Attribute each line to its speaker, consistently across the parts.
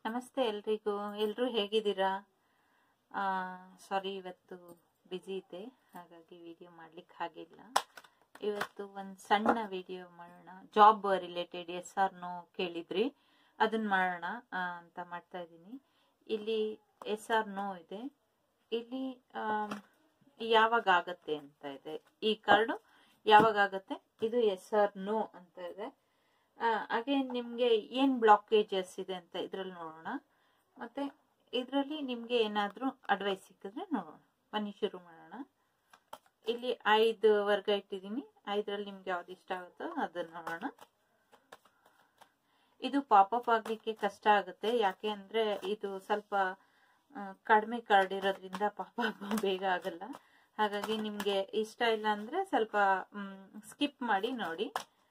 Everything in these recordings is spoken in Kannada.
Speaker 1: ನಮಸ್ತೆ ಎಲ್ರಿಗೂ ಎಲ್ಲರೂ ಹೇಗಿದ್ದೀರಾ ಸಾರಿ ಇವತ್ತು ಬ್ಯುಸಿ ಇದ್ದೆ ಹಾಗಾಗಿ ವಿಡಿಯೋ ಮಾಡ್ಲಿಕ್ಕೆ ಆಗಿಲ್ಲ ಇವತ್ತು ಒಂದು ಸಣ್ಣ ವಿಡಿಯೋ ಮಾಡೋಣ job related yes or no ಕೇಳಿದ್ರಿ ಅದನ್ನ ಮಾಡೋಣ ಆ, ಅಂತ ಮಾಡ್ತಾ ಇದ್ದೀನಿ ಇಲ್ಲಿ ಎಸ್ ಆರ್ ನೋ ಇದೆ ಇಲ್ಲಿ ಆಮ್, ಯಾವಾಗ ಆಗತ್ತೆ ಅಂತ ಇದೆ ಈ ಕಾರ್ಡು ಯಾವಾಗ ಆಗತ್ತೆ ಇದು ಎಸ್ ಆರ್ ನೋ ಅಂತ ಇದೆ ಹಾಗೆ ನಿಮಗೆ ಏನು ಬ್ಲಾಕೇಜಸ್ ಇದೆ ಅಂತ ಇದ್ರಲ್ಲಿ ನೋಡೋಣ ಮತ್ತೆ ಇದರಲ್ಲಿ ನಿಮಗೆ ಏನಾದರೂ ಅಡ್ವೈಸ್ ಸಿಕ್ಕಿದ್ರೆ ನೋಡೋಣ ಬನ್ನಿ ಶುರು ಮಾಡೋಣ ಇಲ್ಲಿ ಐದು ವರ್ಗ ಇಟ್ಟಿದ್ದೀನಿ ಐದರಲ್ಲಿ ನಿಮ್ಗೆ ಯಾವ್ದು ಇಷ್ಟ ಆಗುತ್ತೋ ಅದನ್ನ ನೋಡೋಣ ಇದು ಪಾಪಪ್ ಆಗ್ಲಿಕ್ಕೆ ಕಷ್ಟ ಆಗುತ್ತೆ ಯಾಕೆ ಅಂದ್ರೆ ಇದು ಸ್ವಲ್ಪ ಆ, ಕಡಿಮೆ ಕಾರ್ಡ್ ಇರೋದ್ರಿಂದ ಪಾಪಪ್ ಬೇಗ ಆಗಲ್ಲ ಹಾಗಾಗಿ ನಿಮ್ಗೆ ಇಷ್ಟ ಇಲ್ಲ ಅಂದ್ರೆ ಸ್ವಲ್ಪ ಸ್ಕಿಪ್ ಮಾಡಿ ನೋಡಿ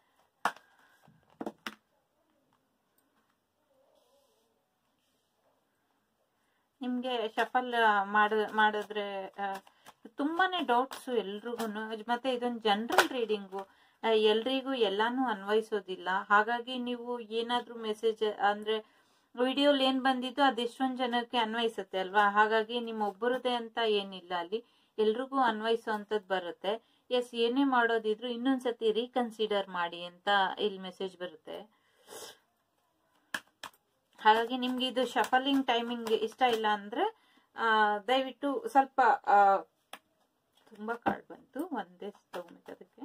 Speaker 1: ನಿಮಗೆ ಶಫಲ್ ಮಾಡ ಮಾಡಿದ್ರೆ ಆ, ತುಂಬಾನೇ ಡೌಟ್ಸ್ ಎಲ್ರಿಗೂ ಮತ್ತೆ ಇದೊಂದು ಜನರಲ್ ರೀಡಿಂಗು ಎಲ್ರಿಗೂ ಎಲ್ಲಾನು ಅನ್ವಯಿಸೋದಿಲ್ಲ ಹಾಗಾಗಿ ನೀವು ಏನಾದ್ರೂ ಮೆಸೇಜ್ ಅಂದ್ರೆ ವಿಡಿಯೋಲಿ ಏನ್ ಬಂದಿದ್ದು ಅದೆಷ್ಟೊಂದು ಜನಕ್ಕೆ ಅನ್ವಯಿಸುತ್ತೆ ಅಲ್ವಾ ಹಾಗಾಗಿ ನಿಮ್ಮ ಒಬ್ಬರದೇ ಅಂತ ಏನಿಲ್ಲ ಅಲ್ಲಿ ಎಲ್ರಿಗೂ ಅನ್ವಯಿಸುವಂಥದ್ದು ಬರುತ್ತೆ ಎಸ್ ಏನೇ ಮಾಡೋದಿದ್ರು ಇನ್ನೊಂದ್ಸತಿ ರೀಕನ್ಸಿಡರ್ ಮಾಡಿ ಅಂತ ಇಲ್ಲಿ ಮೆಸೇಜ್ ಬರುತ್ತೆ ಹಾಗಾಗಿ ನಿಮ್ಗೆ ಇದು ಶಫಲಿಂಗ್ ಟೈಮಿಂಗ್ ಇಷ್ಟ ಇಲ್ಲ ಅಂದ್ರೆ ಆ, ದಯವಿಟ್ಟು ಸ್ವಲ್ಪ ಆ, ತುಂಬಾ ಕಾರ್ಡ್ ಬಂತು ಒಂದೇ ತಗೊಂಬೇಕು ಅದಕ್ಕೆ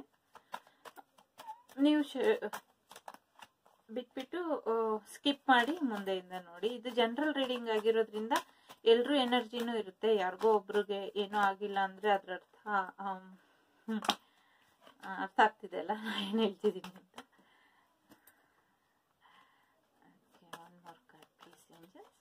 Speaker 1: ನೀವು ಶ- ಬಿಟ್ಬಿಟ್ಟು ಸ್ಕಿಪ್ ಮಾಡಿ ಮುಂದೆಯಿಂದ ನೋಡಿ ಇದು ಜನರಲ್ ರೀಡಿಂಗ್ ಆಗಿರೋದ್ರಿಂದ ಎಲ್ರೂ ಎನರ್ಜಿನೂ ಇರುತ್ತೆ ಯಾರಿಗೋ ಒಬ್ರಿಗೆ ಏನೂ ಆಗಿಲ್ಲ ಅಂದ್ರೆ ಅದ್ರ ಅರ್ಥ ಆಮ್, ಹ್ಮ್, ಆ, ಅರ್ಥ ಆಗ್ತಿದೆ ಅಲ್ಲ ನಾ ಏನು ಹೇಳ್ತಿದ್ದೀನಿ ಅಂತ Okay, one more card, please, angels.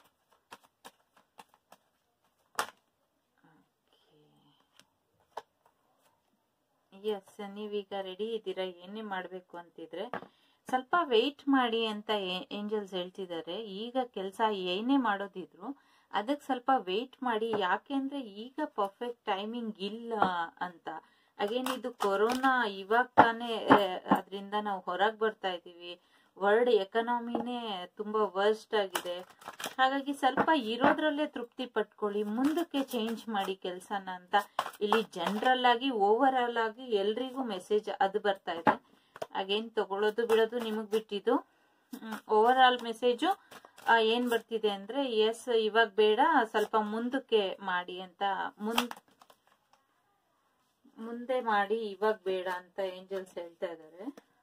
Speaker 1: Okay. Yes ನೀವೀಗ ರೆಡಿ ಇದ್ದೀರಾ ಏನೇ ಮಾಡಬೇಕು ಅಂತಿದ್ರೆ ಸ್ವಲ್ಪ ವೆಯ್ಟ್ ಮಾಡಿ ಅಂತ ಏಂಜಲ್ಸ್ ಹೇಳ್ತಿದ್ದಾರೆ ಈಗ ಕೆಲಸ ಏನೇ ಮಾಡೋದಿದ್ರು ಅದಕ್ಕೆ ಸ್ವಲ್ಪ ವೆಯ್ಟ್ ಮಾಡಿ ಯಾಕೆಂದ್ರೆ ಈಗ ಪರ್ಫೆಕ್ಟ್ ಟೈಮಿಂಗ್ ಇಲ್ಲ ಅಂತ ಅಗೇನ್ ಇದು ಕೊರೋನಾ ಇವಾಗ ತಾನೇ ಅದರಿಂದ ನಾವು ಹೊರಗೆ ಬರ್ತಾ ಇದ್ದೀವಿ ವರ್ಲ್ಡ್ ಎಕನಾಮಿನೇ ತುಂಬಾ ವರ್ಸ್ಟ್ ಆಗಿದೆ ಹಾಗಾಗಿ ಸ್ವಲ್ಪ ಇರೋದ್ರಲ್ಲೇ ತೃಪ್ತಿ ಪಟ್ಕೊಳ್ಳಿ ಮುಂದಕ್ಕೆ ಚೇಂಜ್ ಮಾಡಿ ಕೆಲಸನ ಅಂತ ಇಲ್ಲಿ ಜನರಲ್ ಆಗಿ ಓವರ್ ಆಲ್ ಆಗಿ ಎಲ್ರಿಗೂ ಮೆಸೇಜ್ ಅದು ಬರ್ತಾ ಇದೆ ಅಗೇನ್ ತಗೊಳ್ಳೋದು ಬಿಡೋದು ನಿಮಗ್ ಬಿಟ್ಟಿದ್ದು ಓವರ್ ಆಲ್ ಮೆಸೇಜು ಏನ್ ಬರ್ತಿದೆ ಅಂದ್ರೆ ಎಸ್ ಇವಾಗ ಬೇಡ ಸ್ವಲ್ಪ ಮುಂದಕ್ಕೆ ಮಾಡಿ ಅಂತ ಮುಂದ್ ಮುಂದೆ ಮಾಡಿ ಇವಾಗ ಬೇಡ ಅಂತ ಏಂಜಲ್ಸ್ ಹೇಳ್ತಾ ಇದ್ದಾರೆ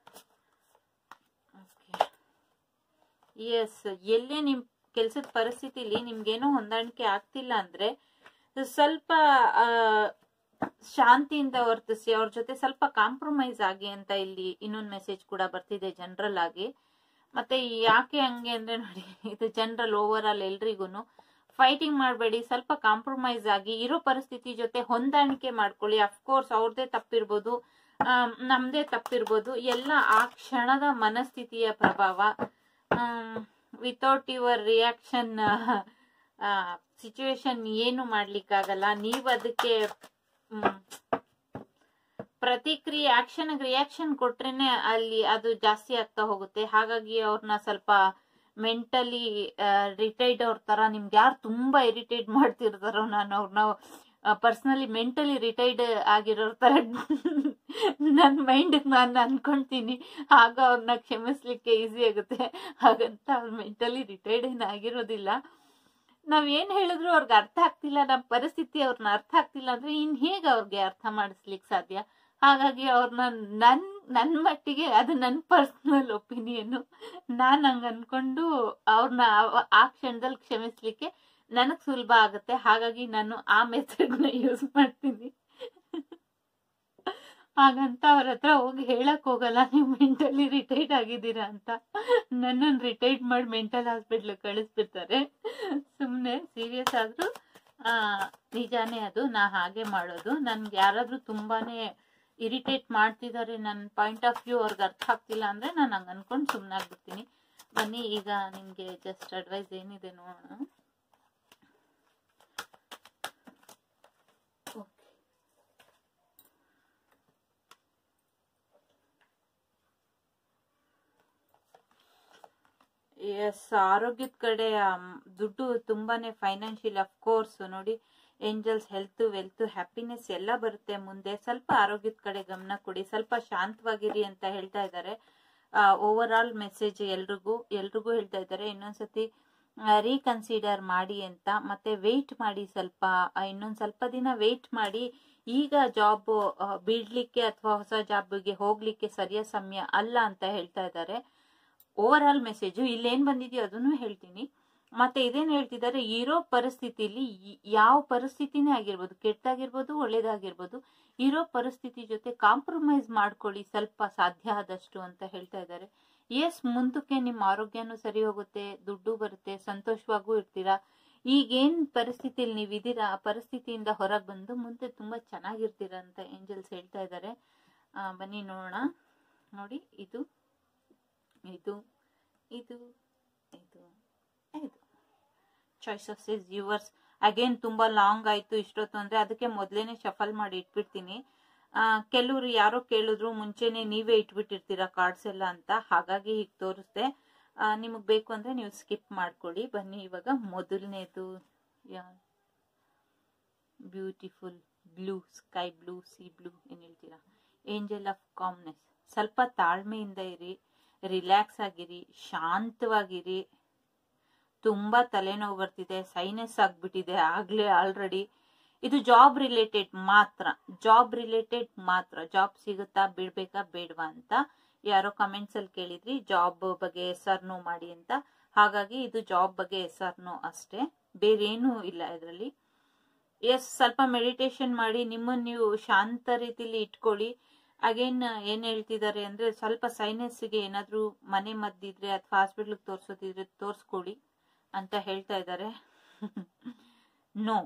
Speaker 1: ಎಸ್ ಎಲ್ಲೇ ನಿಮ್ ಕೆಲ್ಸದ ಪರಿಸ್ಥಿತಿಲಿ ನಿಮ್ಗೇನೋ ಹೊಂದಾಣಿಕೆ ಆಗ್ತಿಲ್ಲ ಅಂದ್ರೆ ಸ್ವಲ್ಪ ಆ, ಶಾಂತಿಯಿಂದ ವರ್ತಿಸಿ ಅವ್ರ ಜೊತೆ ಸ್ವಲ್ಪ ಕಾಂಪ್ರಮೈಸ್ ಆಗಿ ಅಂತ ಇಲ್ಲಿ ಇನ್ನೊಂದು ಮೆಸೇಜ್ ಕೂಡ ಬರ್ತಿದೆ ಜನರಲ್ ಆಗಿ ಮತ್ತೆ ಯಾಕೆ ಹಂಗೆ ಅಂದ್ರೆ ನೋಡಿ ಇದು ಜನರಲ್ ಓವರ್ ಆಲ್ ಎಲ್ರಿಗೂ ಫೈಟಿಂಗ್ ಮಾಡಬೇಡಿ ಸ್ವಲ್ಪ ಕಾಂಪ್ರಮೈಸ್ ಆಗಿ ಇರೋ ಪರಿಸ್ಥಿತಿ ಜೊತೆ ಹೊಂದಾಣಿಕೆ ಮಾಡ್ಕೊಳ್ಳಿ ಅಫ್ಕೋರ್ಸ್ ಅವ್ರದೇ ತಪ್ಪಿರ್ಬೋದು ಆಮ್, ನಮ್ದೇ ತಪ್ಪಿರ್ಬೋದು ಎಲ್ಲ ಆ ಕ್ಷಣದ ಮನಸ್ಥಿತಿಯ ಪ್ರಭಾವ ವಿತೌಟ್ ಯುವರ್ ರಿಯಾಕ್ಷನ್ ಸಿಚುವೇಶನ್ ಏನು ಮಾಡ್ಲಿಕ್ಕಾಗಲ್ಲ ನೀವು ಅದಕ್ಕೆ ಮ್, ಪ್ರತಿಕ್ರಿಯೆ ಆಕ್ಷನ್ ರಿಯಾಕ್ಷನ್ ಕೊಟ್ರೇನೆ ಅಲ್ಲಿ ಅದು ಜಾಸ್ತಿ ಆಗ್ತಾ ಹೋಗುತ್ತೆ ಹಾಗಾಗಿ ಅವ್ರನ್ನ ಸ್ವಲ್ಪ ಮೆಂಟಲಿ ರಿಟೈರ್ಡ್ ಅವ್ರ ತರ ನಿಮ್ಗೆ ಯಾರು ತುಂಬಾ ಇರಿಟೇಟ್ ಮಾಡ್ತಿರ್ತಾರೋ ನಾನು ಅವ್ರನ್ನ ಪರ್ಸನಲಿ ಮೆಂಟಲಿ ರಿಟೈರ್ಡ್ ಆಗಿರೋ ತರ ನನ್ನ ಮೈಂಡ್ ನಾನು ಅನ್ಕೊಂತೀನಿ ಆಗ ಅವ್ರನ್ನ ಕ್ಷಮಿಸ್ಲಿಕ್ಕೆ ಈಸಿ ಆಗುತ್ತೆ ಹಾಗಂತ ಅವ್ರು ಮೆಂಟಲಿ ರಿಟೈರ್ಡ್ ಏನು ಆಗಿರೋದಿಲ್ಲ ನಾವ್ ಏನ್ ಹೇಳಿದ್ರು ಅವ್ರಿಗೆ ಅರ್ಥ ಆಗ್ತಿಲ್ಲ ನಮ್ಮ ಪರಿಸ್ಥಿತಿ ಅವ್ರನ್ನ ಅರ್ಥ ಆಗ್ತಿಲ್ಲ ಅಂದ್ರೆ ಇನ್ ಹೇಗೆ ಅವ್ರಿಗೆ ಅರ್ಥ ಮಾಡಿಸ್ಲಿಕ್ಕೆ ಸಾಧ್ಯ ಹಾಗಾಗಿ ಅವ್ರನ್ನ ನನ್ ನನ್ ಮಟ್ಟಿಗೆ ಅದು ನನ್ನ ಪರ್ಸನಲ್ ಒಪಿನಿಯನ್ ನಾನ್ ಹಂಗ ಅನ್ಕೊಂಡು ಅವ್ರನ್ನ ಆ ಕ್ಷಣದಲ್ಲಿ ಕ್ಷಮಿಸ್ಲಿಕ್ಕೆ ನನಗ್ ಸುಲಭ ಆಗುತ್ತೆ ಹಾಗಾಗಿ ನಾನು ಆ ಮೆಥಡ್ ನ ಯೂಸ್ ಮಾಡ್ತೀನಿ ಹಾಗಂತ ಅವ್ರ ಹತ್ರ ಹೋಗಿ ಹೇಳಕ್ ಹೋಗಲ್ಲ ನೀವು ಮೆಂಟಲಿ ರಿಟೈರ್ಡ್ ಆಗಿದ್ದೀರಾ ಅಂತ ನನ್ನನ್ನು ರಿಟೈರ್ಡ್ ಮಾಡಿ ಮೆಂಟಲ್ ಹಾಸ್ಪಿಟ್ಲ್ ಕಳಿಸ್ಬಿಡ್ತಾರೆ ಸುಮ್ಮನೆ ಸೀರಿಯಸ್ ಆದ್ರೂ ಆ, ನಿಜಾನೇ ಅದು ನಾ ಹಾಗೆ ಮಾಡೋದು ನನ್ಗೆ ಯಾರಾದ್ರೂ ತುಂಬಾನೇ ಇರಿಟೇಟ್ ಮಾಡ್ತಿದ್ದಾರೆ ನನ್ನ ಪಾಯಿಂಟ್ ಆಫ್ ವ್ಯೂ ಅವ್ರಿಗೆ ಅರ್ಥ ಆಗ್ತಿಲ್ಲ ಅಂದ್ರೆ ನಾನು ಹಂಗೆ ಅನ್ಕೊಂಡು ಸುಮ್ಮನಾಗ್ಬಿಡ್ತೀನಿ ಬನ್ನಿ ಈಗ ನಿಮಗೆ ಜಸ್ಟ್ ಅಡ್ವೈಸ್ ಏನಿದೆ ನೋಡೋಣ ಓಕೆ ಎಸ್ ಆರೋಗ್ಯದ ಕಡೆ ಆಮ್, ದುಡ್ಡು ತುಂಬಾನೇ ಫೈನಾನ್ಷಿಯಲ್ ಕೋರ್ಸ್ ನೋಡಿ ಏಂಜಲ್ಸ್ ಹೆಲ್ತ್ ವೆಲ್ತ್ ಹ್ಯಾಪಿನೆಸ್ ಎಲ್ಲ ಬರುತ್ತೆ ಮುಂದೆ ಸ್ವಲ್ಪ ಆರೋಗ್ಯದ ಕಡೆ ಗಮನ ಕೊಡಿ ಸ್ವಲ್ಪ ಶಾಂತವಾಗಿರಿ ಅಂತ ಹೇಳ್ತಾ ಇದ್ದಾರೆ ಓವರ್ ಆಲ್ ಮೆಸೇಜ್ ಎಲ್ರಿಗೂ ಎಲ್ರಿಗೂ ಹೇಳ್ತಾ ಇದ್ದಾರೆ ಇನ್ನೊಂದ್ಸತಿ ರೀಕನ್ಸಿಡರ್ ಮಾಡಿ ಅಂತ ಮತ್ತೆ ವೆಯ್ಟ್ ಮಾಡಿ ಸ್ವಲ್ಪ ಆ, ಇನ್ನೊಂದ್ ಸ್ವಲ್ಪ ದಿನ ವೆಯ್ಟ್ ಮಾಡಿ ಈಗ ಜಾಬ್ ಬಿಡ್ಲಿಕ್ಕೆ ಅಥವಾ ಹೊಸ ಜಾಬ್ಗೆ ಹೋಗ್ಲಿಕ್ಕೆ ಸರಿಯಾದ ಸಮಯ ಅಲ್ಲ ಅಂತ ಹೇಳ್ತಾ ಇದ್ದಾರೆ ಓವರ್ ಆಲ್ ಮೆಸೇಜು ಇಲ್ಲೇನ್ ಬಂದಿದೆಯೋ ಅದನ್ನು ಹೇಳ್ತೀನಿ ಮತ್ತೆ ಇದೇನ್ ಹೇಳ್ತಿದ್ದಾರೆ ಇರೋ ಪರಿಸ್ಥಿತಿಲಿ ಈ- ಯಾವ ಪರಿಸ್ಥಿತಿನೇ ಆಗಿರ್ಬೋದು ಕೆಟ್ಟದಾಗಿರ್ಬೋದು ಒಳ್ಳೇದಾಗಿರ್ಬೋದು ಇರೋ ಪರಿಸ್ಥಿತಿ ಜೊತೆ ಕಾಂಪ್ರಮೈಸ್ ಮಾಡ್ಕೊಳ್ಳಿ ಸ್ವಲ್ಪ ಸಾಧ್ಯ ಆದಷ್ಟು ಅಂತ ಹೇಳ್ತಾ ಇದ್ದಾರೆ ಎಸ್ ಮುಂದಕ್ಕೆ ನಿಮ್ಮ ಆರೋಗ್ಯನೂ ಸರಿ ಹೋಗುತ್ತೆ ದುಡ್ಡು ಬರುತ್ತೆ ಸಂತೋಷವಾಗೂ ಇರ್ತೀರಾ ಈಗೇನ್ ಪರಿಸ್ಥಿತಿಲಿ ನೀವಿದ್ದೀರಾ ಆ ಪರಿಸ್ಥಿತಿಯಿಂದ ಹೊರಗೆ ಬಂದು ಮುಂದೆ ತುಂಬಾ ಚೆನ್ನಾಗಿರ್ತೀರಾ ಅಂತ ಏಂಜಲ್ಸ್ ಹೇಳ್ತಾ ಇದ್ದಾರೆ ಆ, ಬನ್ನಿ ನೋಡೋಣ ನೋಡಿ ಇದು ಇದು ಇದು ಇದು ಇದು ಚಾಯ್ಸಸ್ ಇಸ್ ಯುವರ್ಸ್ ಅಗೇನ್ ತುಂಬಾ ಲಾಂಗ್ ಆಯ್ತು ಇಷ್ಟೊತ್ತು ಅಂದ್ರೆ ಅದಕ್ಕೆ ಮೊದ್ಲೇನೆ ಶಫಲ್ ಮಾಡಿ ಇಟ್ಬಿಡ್ತೀನಿ ಆ, ಕೆಲವ್ರು ಯಾರೋ ಕೇಳಿದ್ರು ಮುಂಚೆನೆ ನೀವೇ ಇಟ್ಬಿಟ್ಟಿರ್ತೀರಾ ಕಾರ್ಡ್ಸ್ ಎಲ್ಲ ಅಂತ ಹಾಗಾಗಿ ಹೀಗೆ ತೋರಿಸ್ದೆ ನಿಮಗೆ ಬೇಕು ಅಂದ್ರೆ ನೀವು ಸ್ಕಿಪ್ ಮಾಡ್ಕೊಳ್ಳಿ ಬನ್ನಿ ಇವಾಗ ಮೊದಲನೇದು beautiful blue sky blue sea blue ಏನ್ ಹೇಳ್ತೀರಾ ಏಂಜಲ್ ಆಫ್ ಕಾಮ್ನೆಸ್ ಸ್ವಲ್ಪ ತಾಳ್ಮೆಯಿಂದ ಇರಿ ರಿಲ್ಯಾಕ್ಸ್ ಆಗಿರಿ ಶಾಂತವಾಗಿರಿ ತುಂಬಾ ತಲೆನೋವು ಬರ್ತಿದೆ ಸೈನಸ್ ಆಗ್ಬಿಟ್ಟಿದೆ ಆಗ್ಲೇ ಆಲ್ರೆಡಿ ಇದು ಜಾಬ್ ರಿಲೇಟೆಡ್ ಮಾತ್ರ ಜಾಬ್ ರಿಲೇಟೆಡ್ ಮಾತ್ರ ಜಾಬ್ ಸಿಗುತ್ತಾ ಬಿಡ್ಬೇಕಾ ಬೇಡವಾ ಅಂತ ಯಾರೋ ಕಮೆಂಟ್ಸ್ ಅಲ್ಲಿ ಕೇಳಿದ್ರಿ ಜಾಬ್ ಬಗ್ಗೆ ಎಸ್ ನೋ ಮಾಡಿ ಅಂತ ಹಾಗಾಗಿ ಇದು ಜಾಬ್ ಬಗ್ಗೆ ಎಸ್ ನೋ ಅಷ್ಟೇ ಬೇರೇನೂ ಇಲ್ಲ ಇದರಲ್ಲಿ ಎಸ್ ಸ್ವಲ್ಪ ಮೆಡಿಟೇಷನ್ ಮಾಡಿ ನಿಮ್ಮನ್ನ ನೀವು ಶಾಂತ ರೀತಿಲಿ ಇಟ್ಕೊಳ್ಳಿ ಅಗೇನ್ ಏನ್ ಹೇಳ್ತಿದ್ದಾರೆ ಅಂದ್ರೆ ಸ್ವಲ್ಪ ಸೈನಸ್ಗೆ ಏನಾದ್ರೂ ಮನೆ ಮದ್ದಿದ್ರೆ ಅಥವಾ ಹಾಸ್ಪಿಟ್ಲಿಗೆ ತೋರ್ಸೋದಿದ್ರೆ ತೋರ್ಸ್ಕೊಳ್ಳಿ ಅಂತ ಹೇಳ್ತಾ ಇದ್ದಾರೆ ನೋ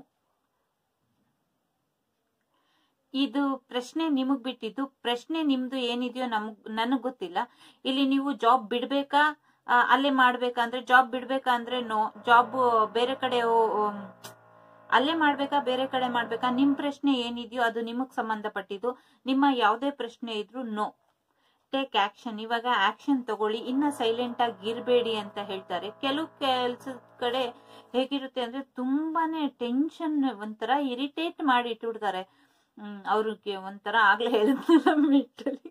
Speaker 1: ಇದು ಪ್ರಶ್ನೆ ನಿಮಗ್ ಬಿಟ್ಟಿದ್ದು ಪ್ರಶ್ನೆ ನಿಮ್ದು ಏನಿದೆಯೋ ನಮಗ್ ನನಗ್ ಗೊತ್ತಿಲ್ಲ ಇಲ್ಲಿ ನೀವು ಜಾಬ್ ಬಿಡ್ಬೇಕಾ ಆ, ಅಲ್ಲೇ ಮಾಡ್ಬೇಕಾ ಅಂದ್ರೆ ಜಾಬ್ ಬಿಡ್ಬೇಕಾ ಅಂದ್ರೆ ನೋ ಜಾಬ್ ಬೇರೆ ಕಡೆ ಹೋ- ಹೋ- ಅಲ್ಲೇ ಮಾಡ್ಬೇಕಾ ಬೇರೆ ಕಡೆ ಮಾಡ್ಬೇಕಾ ನಿಮ್ ಪ್ರಶ್ನೆ ಏನಿದೆಯೋ ಅದು ನಿಮಗ್ ಸಂಬಂಧಪಟ್ಟಿದ್ದು ನಿಮ್ಮ ಯಾವುದೇ ಪ್ರಶ್ನೆ ಇದ್ರೂ ನೋ ಟೇಕ್ ಆಕ್ಷನ್ ಇವಾಗ ಆಕ್ಷನ್ ತಗೊಳ್ಳಿ ಇನ್ನ ಸೈಲೆಂಟ್ ಆಗಿ ಇರಬೇಡಿ ಅಂತ ಹೇಳ್ತಾರೆ ಕೆಲವು ಕೆಲ್ಸದ ಕಡೆ ಹೇಗಿರುತ್ತೆ ಅಂದ್ರೆ ತುಂಬಾನೇ ಟೆನ್ಷನ್ ಒಂಥರ ಇರಿಟೇಟ್ ಮಾಡಿ ಇಟ್ಬಿಡ್ತಾರೆ ಹ್ಮ್ ಅವ್ರಿಗೆ ಒಂಥರ ಆಗ್ಲೇ ಹೇಳಿದ್ನಲ್ಲ mentally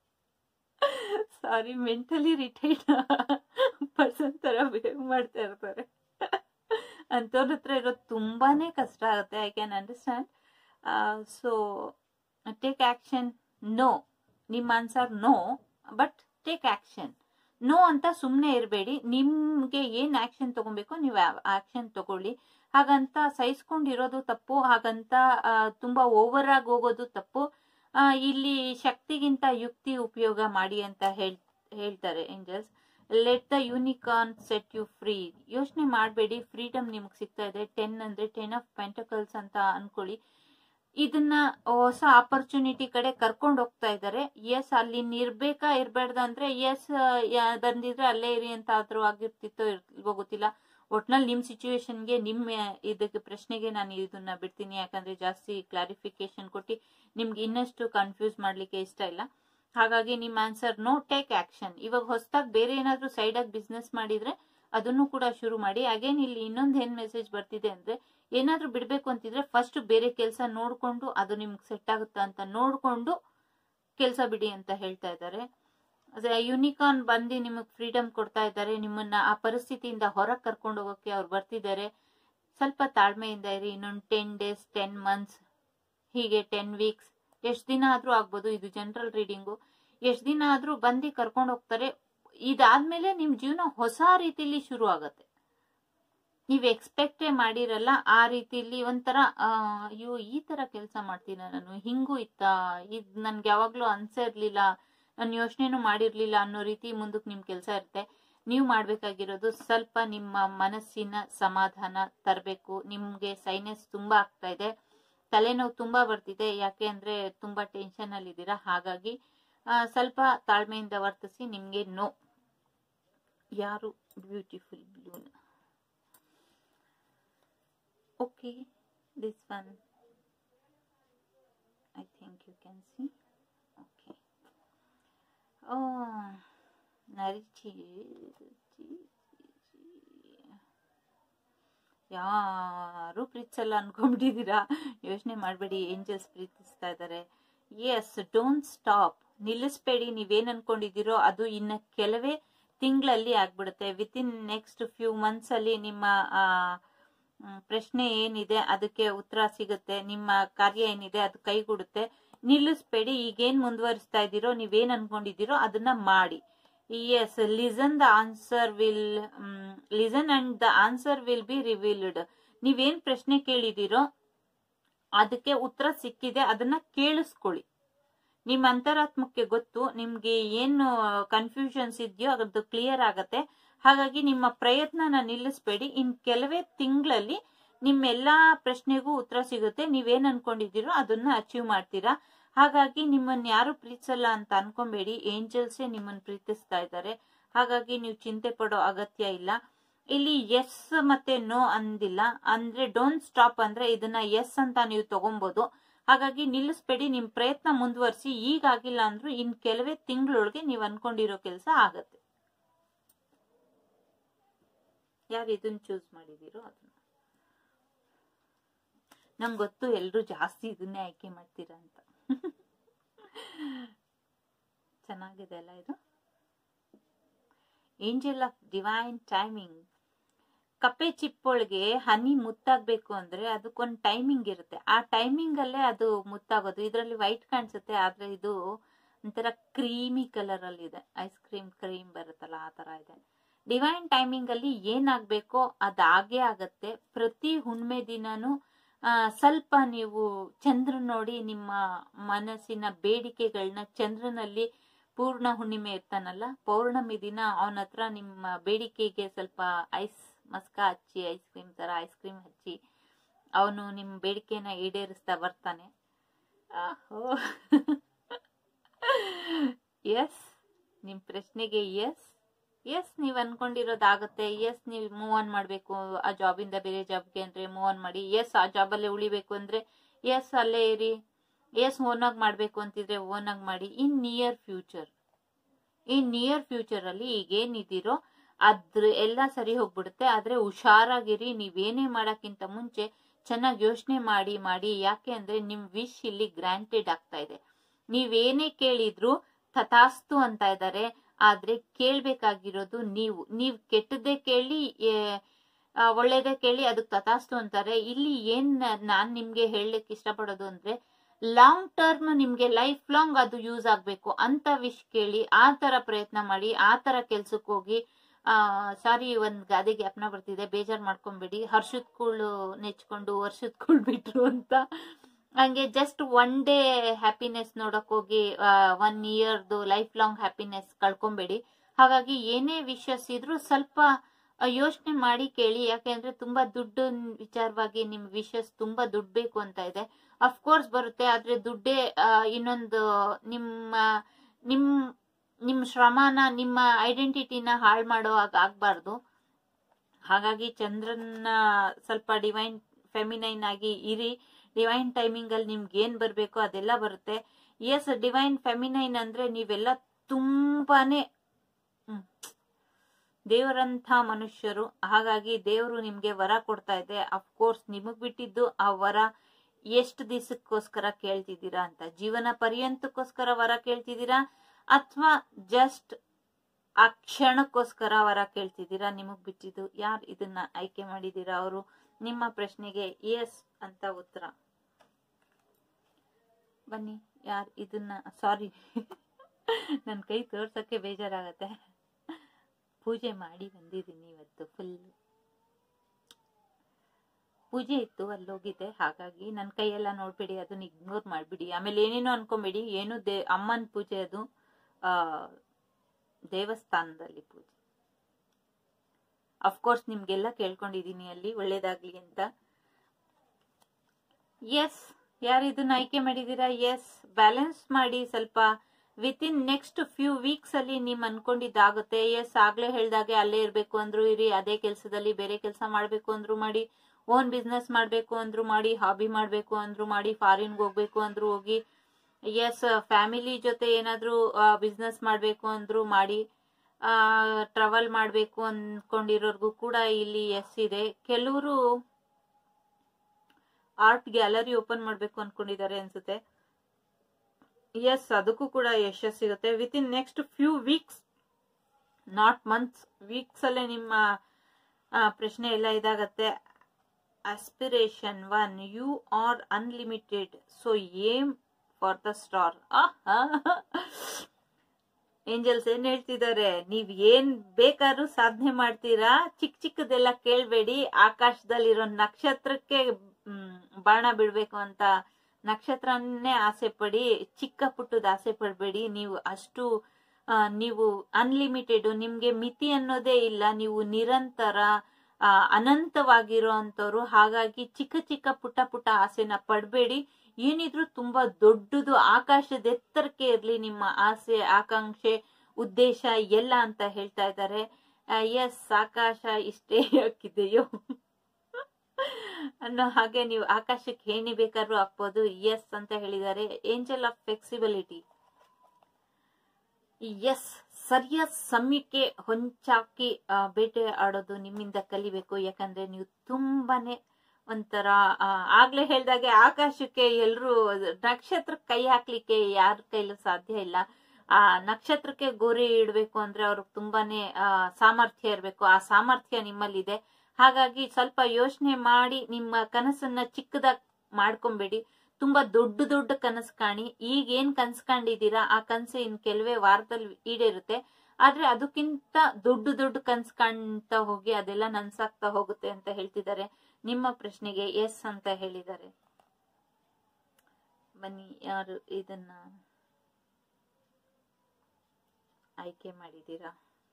Speaker 1: sorry mentally retired person ತರ ಬಿಹೇವ್ ಮಾಡ್ತಾ ಇರ್ತಾರೆ ಅಂತವ್ರ ಹತ್ರ ಇರೋದು ತುಂಬಾನೇ ಕಷ್ಟ ಆಗುತ್ತೆ I can understand so take action no ನಿಮ್ಮ answer no but take action no ಅಂತ ಸುಮ್ಮನೆ ಇರಬೇಡಿ ನಿಮ್ಗೆ ಏನ್ ಆಕ್ಷನ್ ತಗೊಬೇಕು ನೀವು ಆಕ್ಷನ್ ತಗೊಳ್ಳಿ ಹಾಗಂತ ಸಹಿಸ್ಕೊಂಡಿರೋದು ತಪ್ಪು ಹಾಗಂತ ಆ, ತುಂಬಾ ಓವರ್ ಆಗಿ ಹೋಗೋದು ತಪ್ಪು ಆ, ಇಲ್ಲಿ ಶಕ್ತಿಗಿಂತ ಯುಕ್ತಿ ಉಪಯೋಗ ಮಾಡಿ ಅಂತ ಹೇಳ್ ಹೇಳ್ತಾರೆ angels let the unicorn set you free ಯೋಚನೆ ಮಾಡಬೇಡಿ ಫ್ರೀಡಮ್ ನಿಮಗೆ ಸಿಗ್ತಾ ಇದೆ ಟೆನ್ ಅಂದ್ರೆ ಟೆನ್ ಆಫ್ ಪೆಂಟಕಲ್ಸ್ ಅಂತ ಅನ್ಕೊಳ್ಳಿ ಇದನ್ನ ಹೊಸ ಆಪರ್ಚುನಿಟಿ ಕಡೆ ಕರ್ಕೊಂಡು ಹೋಗ್ತಾ ಇದ್ದಾರೆ ಎಸ್ ಅಲ್ಲಿ ಇರ್ಬೇಕಾ ಇರ್ಬೇಡ್ದ ಅಂದ್ರೆ ಎಸ್ ಬಂದಿದ್ರೆ ಅಲ್ಲೇ ಇರಿ ಅಂತ ಆದ್ರೂ ಆಗಿರ್ತಿತ್ತೋ ಇಲ್ವೋ ಗೊತ್ತಿಲ್ಲ ಒಟ್ನಲ್ಲಿ ನಿಮ್ ಸಿಚುವೇಶನ್ಗೆ ನಿಮ್ಮ ಇದಕ್ಕೆ ಪ್ರಶ್ನೆಗೆ ನಾನು ಇದನ್ನ ಬಿಡ್ತೀನಿ ಯಾಕಂದ್ರೆ ಜಾಸ್ತಿ ಕ್ಲಾರಿಫಿಕೇಶನ್ ಕೊಟ್ಟು ನಿಮ್ಗೆ ಇನ್ನಷ್ಟು ಕನ್ಫ್ಯೂಸ್ ಮಾಡ್ಲಿಕ್ಕೆ ಇಷ್ಟ ಇಲ್ಲ ಹಾಗಾಗಿ ನಿಮ್ ಆನ್ಸರ್ ನೋ ಟೇಕ್ ಆಕ್ಷನ್ ಇವಾಗ ಹೊಸದಾಗಿ ಬೇರೆ ಏನಾದ್ರೂ ಸೈಡ್ ಆಗಿ ಬಿಸ್ನೆಸ್ ಮಾಡಿದ್ರೆ ಅದನ್ನು ಕೂಡ ಶುರು ಮಾಡಿ ಅಗೇನ್ ಇಲ್ಲಿ ಇನ್ನೊಂದ್ ಏನ್ ಮೆಸೇಜ್ ಬರ್ತಿದೆ ಅಂದ್ರೆ ಏನಾದ್ರೂ ಬಿಡ್ಬೇಕು ಅಂತಿದ್ರೆ ಫಸ್ಟ್ ಬೇರೆ ಕೆಲಸ ನೋಡ್ಕೊಂಡು ಅದು ನಿಮ್ಗೆ ಸೆಟ್ ಆಗುತ್ತಾ ಅಂತ ನೋಡ್ಕೊಂಡು ಕೆಲಸ ಬಿಡಿ ಅಂತ ಹೇಳ್ತಾ ಇದ್ದಾರೆ ಯುನಿಕಾರ್ನ್ ಬಂದು ನಿಮಗೆ ಫ್ರೀಡಮ್ ಕೊಡ್ತಾ ಇದ್ದಾರೆ ನಿಮ್ಮನ್ನ ಆ ಪರಿಸ್ಥಿತಿಯಿಂದ ಹೊರಗೆ ಕರ್ಕೊಂಡು ಹೋಗೋಕೆ ಅವ್ರು ಬರ್ತಿದ್ದಾರೆ ಸ್ವಲ್ಪ ತಾಳ್ಮೆಯಿಂದ ಇರಿ ಇನ್ನೊಂದು ಟೆನ್ ಡೇಸ್ ಟೆನ್ ಮಂತ್ಸ್ ಹೀಗೆ ಟೆನ್ ವೀಕ್ಸ್ ಎಷ್ಟು ದಿನ ಆದ್ರೂ ಆಗ್ಬೋದು ಇದು ಜನರಲ್ ರೀಡಿಂಗು ಎಷ್ಟು ದಿನ ಆದ್ರೂ ಬಂದು ಕರ್ಕೊಂಡು ಹೋಗ್ತಾರೆ ಇದಾದ್ಮೇಲೆ ನಿಮ್ ಜೀವನ ಹೊಸ ರೀತಿಲಿ ಶುರು ಆಗತ್ತೆ ನೀವ್ ಎಕ್ಸ್ಪೆಕ್ಟೇ ಮಾಡಿರಲ್ಲ ಆ ರೀತಿಲಿ ಒಂಥರ ಆ, ಅಯ್ಯೋ ಈ ತರ ಕೆಲಸ ಮಾಡ್ತೀನ ನಾನು ಹಿಂಗೂ ಇತ್ತ ಇದ್ ನನ್ಗೆ ಯಾವಾಗ್ಲೂ ಅನ್ಸೇ ಇರ್ಲಿಲ್ಲ ನಾನು ಯೋಚನೆನೂ ಮಾಡಿರ್ಲಿಲ್ಲ ಅನ್ನೋ ರೀತಿ ಮುಂದಕ್ಕೆ ನಿಮ್ ಕೆಲಸ ಇರುತ್ತೆ ನೀವು ಮಾಡ್ಬೇಕಾಗಿರೋದು ಸ್ವಲ್ಪ ನಿಮ್ಮ ಮನಸ್ಸಿನ ಸಮಾಧಾನ ತರಬೇಕು ನಿಮ್ಗೆ ಸೈನಸ್ ತುಂಬಾ ಆಗ್ತಾ ಇದೆ ತಲೆನೋವು ತುಂಬಾ ಬರ್ತಿದೆ ಯಾಕೆ ಅಂದ್ರೆ ತುಂಬಾ ಟೆನ್ಷನ್ ಅಲ್ಲಿ ಇದ್ದೀರಾ ಹಾಗಾಗಿ ಆ, ಸ್ವಲ್ಪ ತಾಳ್ಮೆಯಿಂದ ವರ್ತಿಸಿ ನಿಮ್ಗೆ ನೋ ಯಾರು ಬ್ಯೂಟಿಫುಲ್ ಬ್ಲೂನ್ okay this one I think you can see okay ಓ ನರಿಚಿ ಯಾರು ಪ್ರೀತಿಸಲ್ಲ ಅನ್ಕೊಂಡ್ಬಿಟ್ಟಿದ್ದೀರಾ ಯೋಚನೆ ಮಾಡಬೇಡಿ ಏಂಜಲ್ಸ್ ಪ್ರೀತಿಸ್ತಾ ಇದ್ದಾರೆ ಎಸ್ ಡೋಂಟ್ ಸ್ಟಾಪ್ ನಿಲ್ಲಿಸ್ಬೇಡಿ ನೀವೇನ್ ಅನ್ಕೊಂಡಿದ್ದೀರೋ ಅದು ಇನ್ನ ಕೆಲವೇ ತಿಂಗಳಲ್ಲಿ ಆಗ್ಬಿಡುತ್ತೆ ವಿತಿನ್ ನೆಕ್ಸ್ಟ್ ಫ್ಯೂ ಮಂತ್ಸ್ ಅಲ್ಲಿ ನಿಮ್ಮ ಆ, ಮ್, ಪ್ರಶ್ನೆ ಏನಿದೆ ಅದಕ್ಕೆ ಉತ್ತರ ಸಿಗುತ್ತೆ ನಿಮ್ಮ ಕಾರ್ಯ ಏನಿದೆ ಅದು ಕೈಗೂಡುತ್ತೆ ನಿಲ್ಲಿಸ್ಬೇಡಿ ಈಗೇನ್ ಮುಂದುವರಿಸ್ತಾ ಇದ್ದೀರೋ ನೀವೇನ್ ಅನ್ಕೊಂಡಿದ್ದೀರೋ ಅದನ್ನ ಮಾಡಿ yes listen the answer will listen and the answer will be revealed ನೀವೇನ್ ಪ್ರಶ್ನೆ ಕೇಳಿದಿರೋ ಅದಕ್ಕೆ ಉತ್ತರ ಸಿಕ್ಕಿದೆ ಅದನ್ನ ಕೇಳಿಸ್ಕೊಳ್ಳಿ ನಿಮ್ಮ ಅಂತರಾತ್ಮಕ್ಕೆ ಗೊತ್ತು ನಿಮ್ಗೆ ಏನು ಕನ್ಫ್ಯೂಷನ್ಸ್ ಇದೆಯೋ ಅದು ಕ್ಲಿಯರ್ ಆಗತ್ತೆ ಹಾಗಾಗಿ ನಿಮ್ಮ ಪ್ರಯತ್ನನ ನಿಲ್ಲಿಸ್ಬೇಡಿ ಇನ್ ಕೆಲವೇ ತಿಂಗಳಲ್ಲಿ ನಿಮ್ಮೆಲ್ಲಾ ಪ್ರಶ್ನೆಗೂ ಉತ್ತರ ಸಿಗುತ್ತೆ ನೀವೇನ್ ಅನ್ಕೊಂಡಿದ್ದೀರೋ ಅದನ್ನ ಅಚೀವ್ ಮಾಡ್ತೀರಾ ಹಾಗಾಗಿ ನಿಮ್ಮನ್ನ ಯಾರು ಪ್ರೀತಿಸಲ್ಲ ಅಂತ ಅನ್ಕೊಂಬೇಡಿ ಏಂಜಲ್ಸೇ ನಿಮ್ಮನ್ನ ಪ್ರೀತಿಸ್ತಾ ಇದ್ದಾರೆ ಹಾಗಾಗಿ ನೀವು ಚಿಂತೆ ಪಡೋ ಅಗತ್ಯ ಇಲ್ಲ ಇಲ್ಲಿ ಎಸ್ ಮತ್ತೆ ನೋ ಅಂದಿಲ್ಲ ಅಂದ್ರೆ ಡೋಂಟ್ ಸ್ಟಾಪ್ ಅಂದ್ರೆ ಇದನ್ನ ಎಸ್ ಅಂತ ನೀವು ತಗೊಬಹುದು ಹಾಗಾಗಿ ನಿಲ್ಲಿಸ್ಬೇಡಿ ನಿಮ್ ಪ್ರಯತ್ನ ಮುಂದುವರಿಸಿ ಈಗಾಗಿಲ್ಲ ಅಂದ್ರೂ ಇನ್ ಕೆಲವೇ ತಿಂಗಳೊಳಗೆ ನೀವು ಅನ್ಕೊಂಡಿರೋ ಕೆಲಸ ಆಗತ್ತೆ ಯಾರು ಇದನ್ನ ಚೂಸ್ ಮಾಡಿದಿರೋ ಅದನ್ನ ನಂಗೆ ಗೊತ್ತು ಎಲ್ರು ಜಾಸ್ತಿ ಇದನ್ನೇ ಆಯ್ಕೆ ಮಾಡ್ತೀರಾ ಅಂತ ಚೆನ್ನಾಗಿದೆ ಅಲ್ಲ ಇದು ಏಂಜಲ್ ಆಫ್ ಡಿವೈನ್ ಟೈಮಿಂಗ್ ಕಪ್ಪೆ ಚಿಪ್ಪೊಳಗೆ ಹನಿ ಮುತ್ತಾಗ್ಬೇಕು ಅಂದ್ರೆ ಅದಕ್ಕೊಂದು ಟೈಮಿಂಗ್ ಇರುತ್ತೆ ಆ ಟೈಮಿಂಗ್ ಅಲ್ಲೇ ಅದು ಮುತ್ತಾಗೋದು ಇದರಲ್ಲಿ ವೈಟ್ ಕಾಣಿಸುತ್ತೆ ಆದ್ರೆ ಇದು ಒಂಥರ ಕ್ರೀಮಿ ಕಲರ್ ಅಲ್ಲಿ ಇದೆ ಐಸ್ ಕ್ರೀಮ್ ಕ್ರೀಮ್ ಬರುತ್ತಲ್ಲ ಆ ತರ ಇದೆ ಡಿವೈನ್ ಟೈಮಿಂಗ್ ಅಲ್ಲಿ ಏನಾಗ್ಬೇಕೋ ಅದಾಗೇ ಆಗತ್ತೆ ಪ್ರತಿ ಹುಣ್ಮೆ ದಿನನೂ ಆ, ಸ್ವಲ್ಪ ನೀವು ಚಂದ್ರ ನೋಡಿ ನಿಮ್ಮ ಮನಸ್ಸಿನ ಬೇಡಿಕೆಗಳನ್ನ ಚಂದ್ರನಲ್ಲಿ ಪೂರ್ಣ ಹುಣ್ಣಿಮೆ ಇರ್ತಾನಲ್ಲ ಪೌರ್ಣಮಿ ದಿನ ಅವನ ಹತ್ರ ನಿಮ್ಮ ಬೇಡಿಕೆಗೆ ಸ್ವಲ್ಪ ಐಸ್ ಮಸ್ಕ ಹಚ್ಚಿ ಐಸ್ ಕ್ರೀಮ್ ತರ ಐಸ್ ಕ್ರೀಮ್ ಹಚ್ಚಿ ಅವನು ನಿಮ್ಮ ಬೇಡಿಕೆನ ಈಡೇರಿಸ್ತಾ ಬರ್ತಾನೆ ಎಸ್ ನಿಮ್ ಪ್ರಶ್ನೆಗೆ ಎಸ್ ಎಸ್ ನೀವ್ ಅನ್ಕೊಂಡಿರೋದಾಗತ್ತೆ ಎಸ್ ನೀವು ಮೂವ್ ಆನ್ ಮಾಡ್ಬೇಕು ಆ ಜಾಬಿಂದ ಬೇರೆ ಜಾಬ್ಗೆ ಅಂದ್ರೆ ಮೂವ್ ಆನ್ ಮಾಡಿ ಎಸ್ ಆ ಜಾಬ್ ಅಲ್ಲೇ ಉಳಿಬೇಕು ಅಂದ್ರೆ ಎಸ್ ಅಲ್ಲೇ ಇರಿ ಎಸ್ ಓನ್ ಆಗಿ ಮಾಡ್ಬೇಕು ಅಂತಿದ್ರೆ ಓನ್ ಆಗಿ ಮಾಡಿ ಇನ್ ನಿಯರ್ ಫ್ಯೂಚರ್ ಈ ನಿಯರ್ ಫ್ಯೂಚರ್ ಅಲ್ಲಿ ಈಗೇನಿದ್ದೀರೋ ಅದ್ರ ಎಲ್ಲ ಸರಿ ಹೋಗ್ಬಿಡುತ್ತೆ ಆದ್ರೆ ಹುಷಾರಾಗಿರಿ ನೀವೇನೇ ಮಾಡಕ್ಕಿಂತ ಮುಂಚೆ ಚೆನ್ನಾಗಿ ಯೋಚನೆ ಮಾಡಿ ಮಾಡಿ ಯಾಕೆ ಅಂದ್ರೆ ನಿಮ್ ವಿಶ್ ಇಲ್ಲಿ ಗ್ರಾಂಟೆಡ್ ಆಗ್ತಾ ಇದೆ ನೀವೇನೇ ಕೇಳಿದ್ರು ತಥಾಸ್ತು ಅಂತ ಇದ್ದಾರೆ ಆದ್ರೆ ಕೇಳ್ಬೇಕಾಗಿರೋದು ನೀವು ನೀವ್ ಕೆಟ್ಟದ್ದೇ ಕೇಳಿ ಏ, ಆ, ಒಳ್ಳೇದೇ ಕೇಳಿ ಅದಕ್ಕೆ ತಥಾಸ್ತು ಅಂತಾರೆ ಇಲ್ಲಿ ಏನ್ ನಾನ್ ನಿಮ್ಗೆ ಹೇಳಲಿಕ್ಕೆ ಇಷ್ಟಪಡೋದು ಅಂದ್ರೆ ಲಾಂಗ್ ಟರ್ಮ್ ನಿಮ್ಗೆ ಲೈಫ್ ಲಾಂಗ್ ಅದು ಯೂಸ್ ಆಗ್ಬೇಕು ಅಂತ ವಿಶ್ ಕೇಳಿ ಆ ತರ ಪ್ರಯತ್ನ ಮಾಡಿ ಆ ತರ ಕೆಲ್ಸಕ್ಕೆ ಹೋಗಿ ಆ ಸಾರಿ ಒಂದ್ ಗಾದೆ ಜ್ಞಾಪನ ಬರ್ತಿದೆ ಬೇಜಾರ್ ಮಾಡ್ಕೊಂಬೇಡಿ ಹರ್ಷದ್ ಕೂಳು ನೆಚ್ಕೊಂಡು ವರ್ಷದ ಕೂಳ್ ಬಿಟ್ರು ಅಂತ ಹಂಗೆ ಜಸ್ಟ್ ಒನ್ ಡೇ ಹ್ಯಾಪಿನೆಸ್ ನೋಡಕ್ ಹೋಗಿ ಒನ್ ಇಯರ್ದು ಲೈಫ್ ಲಾಂಗ್ ಹ್ಯಾಪಿನೆಸ್ ಕಳ್ಕೊಂಬೇಡಿ ಹಾಗಾಗಿ ಏನೇ ವಿಷಸ್ ಇದ್ರೂ ಸ್ವಲ್ಪ ಯೋಚನೆ ಮಾಡಿ ಕೇಳಿ ಯಾಕೆಂದ್ರೆ ತುಂಬಾ ದುಡ್ಡು ವಿಚಾರವಾಗಿ ನಿಮ್ ವಿಷಸ್ ತುಂಬಾ ದುಡ್ಡು ಬೇಕು ಅಂತ ಇದೆ ಅಫ್ಕೋರ್ಸ್ ಬರುತ್ತೆ ಆದ್ರೆ ದುಡ್ಡೇ ಆ, ಇನ್ನೊಂದು ನಿಮ್ಮ ನಿಮ್ ನಿಮ್ ಶ್ರಮನ ನಿಮ್ಮ ಐಡೆಂಟಿಟಿನ ಹಾಳು ಮಾಡೋ ಹಾಗೆ ಆಗ್ಬಾರ್ದು ಹಾಗಾಗಿ ಚಂದ್ರನ್ನ ಸ್ವಲ್ಪ ಡಿವೈನ್ ಫೆಮಿನೈನ್ ಆಗಿ ಇರಿ ಡಿವೈನ್ ಟೈಮಿಂಗ್ ಅಲ್ಲಿ ನಿಮ್ಗೆ ಏನ್ ಬರ್ಬೇಕೋ ಅದೆಲ್ಲ ಬರುತ್ತೆ ಎಸ್ ಡಿವೈನ್ ಫೆಮಿನೈನ್ ಅಂದ್ರೆ ನೀವೆಲ್ಲ ತುಂಬಾನೇ ಹ್ಮ್, ದೇವರಂಥ ಮನುಷ್ಯರು ಹಾಗಾಗಿ ದೇವರು ನಿಮ್ಗೆ ವರ ಕೊಡ್ತಾ ಇದೆ ಅಫ್ಕೋರ್ಸ್ ನಿಮಗ್ ಬಿಟ್ಟಿದ್ದು ಆ ವರ ಎಷ್ಟು ದಿವಸಕ್ಕೋಸ್ಕರ ಕೇಳ್ತಿದ್ದೀರಾ ಅಂತ ಜೀವನ ಪರ್ಯಂತಕ್ಕೋಸ್ಕರ ವರ ಕೇಳ್ತಿದ್ದೀರಾ ಅಥವಾ ಜಸ್ಟ್ ಆ ಕ್ಷಣಕ್ಕೋಸ್ಕರ ವರ ಕೇಳ್ತಿದ್ದೀರಾ ನಿಮಗ್ ಬಿಟ್ಟಿದ್ದು ಯಾರು ಇದನ್ನ ಆಯ್ಕೆ ಮಾಡಿದೀರಾ ಅವರು ನಿಮ್ಮ ಪ್ರಶ್ನೆಗೆ ಎಸ್ ಅಂತ ಉತ್ತರ ಬನ್ನಿ ಯಾರು ಇದನ್ನ ಸಾರಿ ನನ್ನ ಕೈ ತೋರ್ಸಕ್ಕೆ ಬೇಜಾರಾಗತ್ತೆ ಪೂಜೆ ಮಾಡಿ ಬಂದಿದ್ದೀನಿ ಇವತ್ತು ಫುಲ್ ಪೂಜೆ ಇತ್ತು ಅಲ್ಲಿ ಹೋಗಿದ್ದೆ ಹಾಗಾಗಿ ನನ್ನ ಕೈಯೆಲ್ಲ ನೋಡ್ಬೇಡಿ ಅದನ್ನ ಇಗ್ನೋರ್ ಮಾಡ್ಬಿಡಿ ಆಮೇಲೆ ಏನೇನೋ ಅನ್ಕೊಂಬೇಡಿ ಏನು ದೇ ಅಮ್ಮನ ಪೂಜೆ ಅದು ಆ ದೇವಸ್ಥಾನದಲ್ಲಿ ಪೂಜೆ ಅಫ್ಕೋರ್ಸ್ ನಿಮ್ಗೆಲ್ಲ ಕೇಳ್ಕೊಂಡಿದೀನಿ ಅಲ್ಲಿ ಒಳ್ಳೇದಾಗ್ಲಿ ಅಂತ ಎಸ್ ಯಾರು ಇದನ್ನ ಆಯ್ಕೆ ಮಾಡಿದೀರಾ ಎಸ್ ಬ್ಯಾಲೆನ್ಸ್ ಮಾಡಿ ಸ್ವಲ್ಪ within next few weeks ಅಲ್ಲಿ ನಿಮ್ ಅನ್ಕೊಂಡಿದ್ದಾಗುತ್ತೆ ಎಸ್ ಆಗ್ಲೇ ಹೇಳ್ದಾಗೆ ಅಲ್ಲೇ ಇರ್ಬೇಕು ಅಂದ್ರು ಇರಿ ಅದೇ ಕೆಲಸದಲ್ಲಿ ಬೇರೆ ಕೆಲಸ ಮಾಡ್ಬೇಕು ಅಂದ್ರು ಮಾಡಿ ಓನ್ ಬಿಸ್ನೆಸ್ ಮಾಡ್ಬೇಕು ಅಂದ್ರು ಮಾಡಿ ಹಾಬಿ ಮಾಡ್ಬೇಕು ಅಂದ್ರು ಮಾಡಿ ಫಾರಿನ್ಗೆ ಹೋಗ್ಬೇಕು ಅಂದ್ರು ಹೋಗಿ ಎಸ್ ಫ್ಯಾಮಿಲಿ ಜೊತೆ ಏನಾದ್ರೂ ಬಿಸ್ನೆಸ್ ಮಾಡ್ಬೇಕು ಅಂದ್ರು ಮಾಡಿ ಟ್ರಾವೆಲ್ ಮಾಡಬೇಕು ಅನ್ಕೊಂಡಿರೋರ್ಗೂ ಕೂಡ ಇಲ್ಲಿ ಎಸ್ ಇದೆ ಕೆಲವರು ಆರ್ಟ್ ಗ್ಯಾಲರಿ ಓಪನ್ ಮಾಡಬೇಕು ಅನ್ಕೊಂಡಿದ್ದಾರೆ ಅನ್ಸುತ್ತೆ ಎಸ್ ಅದಕ್ಕೂ ಕೂಡ ಯಶಸ್ಸು ಸಿಗುತ್ತೆ within next few weeks not months weeks ಅಲ್ಲೇ ನಿಮ್ಮ ಆ, ಪ್ರಶ್ನೆ ಎಲ್ಲ ಇದಾಗತ್ತೆ aspiration one you are unlimited so aim for the star angels ಏನ್ ಹೇಳ್ತಿದ್ದಾರೆ ನೀವ್ ಏನ್ ಬೇಕಾದ್ರೂ ಸಾಧನೆ ಮಾಡ್ತೀರಾ ಚಿಕ್ಕ ಚಿಕ್ಕದೆಲ್ಲ ಕೇಳ್ಬೇಡಿ ಆಕಾಶದಲ್ಲಿರೋ ನಕ್ಷತ್ರಕ್ಕೆ ಮ್, ಬಾಣ ಬಿಡ್ಬೇಕು ಅಂತ ನಕ್ಷತ್ರನ್ನೇ ಆಸೆ ಪಡಿ ಚಿಕ್ಕ ಪುಟ್ಟದ ಆಸೆ ಪಡ್ಬೇಡಿ ನೀವು ಅಷ್ಟು ಆ, ನೀವು ಅನ್ಲಿಮಿಟೆಡ್ ನಿಮ್ಗೆ ಮಿತಿ ಅನ್ನೋದೇ ಇಲ್ಲ ನೀವು ನಿರಂತರ ಆ, ಅನಂತವಾಗಿರೋ ಅಂತವ್ರು ಹಾಗಾಗಿ ಚಿಕ್ಕ ಚಿಕ್ಕ ಪುಟ್ಟ ಪುಟ್ಟ ಆಸೆನ ಪಡ್ಬೇಡಿ ಏನಿದ್ರು ತುಂಬಾ ದೊಡ್ಡದು ಆಕಾಶದ ಎತ್ತರಕ್ಕೆ ಇರ್ಲಿ ನಿಮ್ಮ ಆಸೆ ಆಕಾಂಕ್ಷೆ ಉದ್ದೇಶ ಎಲ್ಲ ಅಂತ ಹೇಳ್ತಾ ಇದ್ದಾರೆ ಎಸ್ ಆಕಾಶ ಇಷ್ಟೇ ಯಾಕಿದೆಯೋ ಅನ್ನೋ ಹಾಗೆ ನೀವು ಆಕಾಶಕ್ಕೆ ಏನಿ ಬೇಕಾದ್ರೂ ಹಾಕ್ಬೋದು ಎಸ್ ಅಂತ ಹೇಳಿದ್ದಾರೆ ಏಂಜಲ್ ಆಫ್ ಫ್ಲೆಕ್ಸಿಬಿಲಿಟಿ ಎಸ್ ಸರಿಯಾದ ಸಮಯಕ್ಕೆ ಹೊಂಚಾಕಿ ಆ, ಬೇಟೆ ಆಡೋದು ನಿಮ್ಮಿಂದ ಕಲಿಬೇಕು ಯಾಕಂದ್ರೆ ನೀವು ತುಂಬಾನೇ ಒಂಥರ ಆ, ಆಗ್ಲೇ ಹೇಳ್ದಾಗೆ ಆಕಾಶಕ್ಕೆ ಎಲ್ರು ನಕ್ಷತ್ರಕ್ಕೆ ಕೈ ಹಾಕ್ಲಿಕ್ಕೆ ಯಾರ ಕೈಲೂ ಸಾಧ್ಯ ಇಲ್ಲ ಆ ನಕ್ಷತ್ರಕ್ಕೆ ಗೋರಿ ಇಡ್ಬೇಕು ಅಂದ್ರೆ ಅವ್ರಿಗೆ ತುಂಬಾನೇ ಆ, ಸಾಮರ್ಥ್ಯ ಇರ್ಬೇಕು ಆ ಸಾಮರ್ಥ್ಯ ನಿಮ್ಮಲ್ಲಿದೆ ಹಾಗಾಗಿ ಸ್ವಲ್ಪ ಯೋಚನೆ ಮಾಡಿ ನಿಮ್ಮ ಕನಸನ್ನ ಚಿಕ್ಕದಾಗಿ ಮಾಡ್ಕೊಂಬೇಡಿ ತುಂಬಾ ದೊಡ್ಡ ದೊಡ್ಡ ಕನಸು ಕಾಣಿ ಈಗ ಏನ್ ಕನ್ಸ್ ಕಂಡಿದ್ದೀರಾ ಆ ಕನಸು ಇನ್ ಕೆಲವೇ ವಾರದಲ್ಲಿ ಈಡೇರುತ್ತೆ ಆದ್ರೆ ಅದಕ್ಕಿಂತ ದೊಡ್ಡ ದೊಡ್ಡ ಕನ್ಸ್ ಕಾಣ್ತಾ ಹೋಗಿ ಅದೆಲ್ಲ ನನ್ಸಾಗ್ತಾ ಹೋಗುತ್ತೆ ಅಂತ ಹೇಳ್ತಿದ್ದಾರೆ ನಿಮ್ಮ ಪ್ರಶ್ನೆಗೆ ಎಸ್ ಅಂತ ಹೇಳಿದ್ದಾರೆ ಬನ್ನಿ ಯಾರು ಇದನ್ನ ಆಯ್ಕೆ ಮಾಡಿದೀರಾ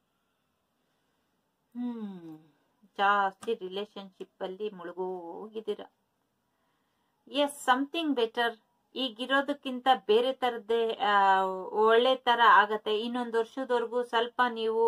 Speaker 1: ಹ್ಮ್ ಜಾಸ್ತಿ ರಿಲೇಶನ್ಶಿಪ್ ಅಲ್ಲಿ ಮುಳುಗೋಗಿದ್ದೀರಾ ಎಸ್ ಸಮಥಿಂಗ್ ಬೆಟರ್ ಈಗಿರೋದಕ್ಕಿಂತ ಬೇರೆ ತರದ್ದೇ ಆ, ಒಳ್ಳೆ ತರ ಆಗತ್ತೆ ಇನ್ನೊಂದು ವರ್ಷದವರೆಗೂ ಸ್ವಲ್ಪ ನೀವು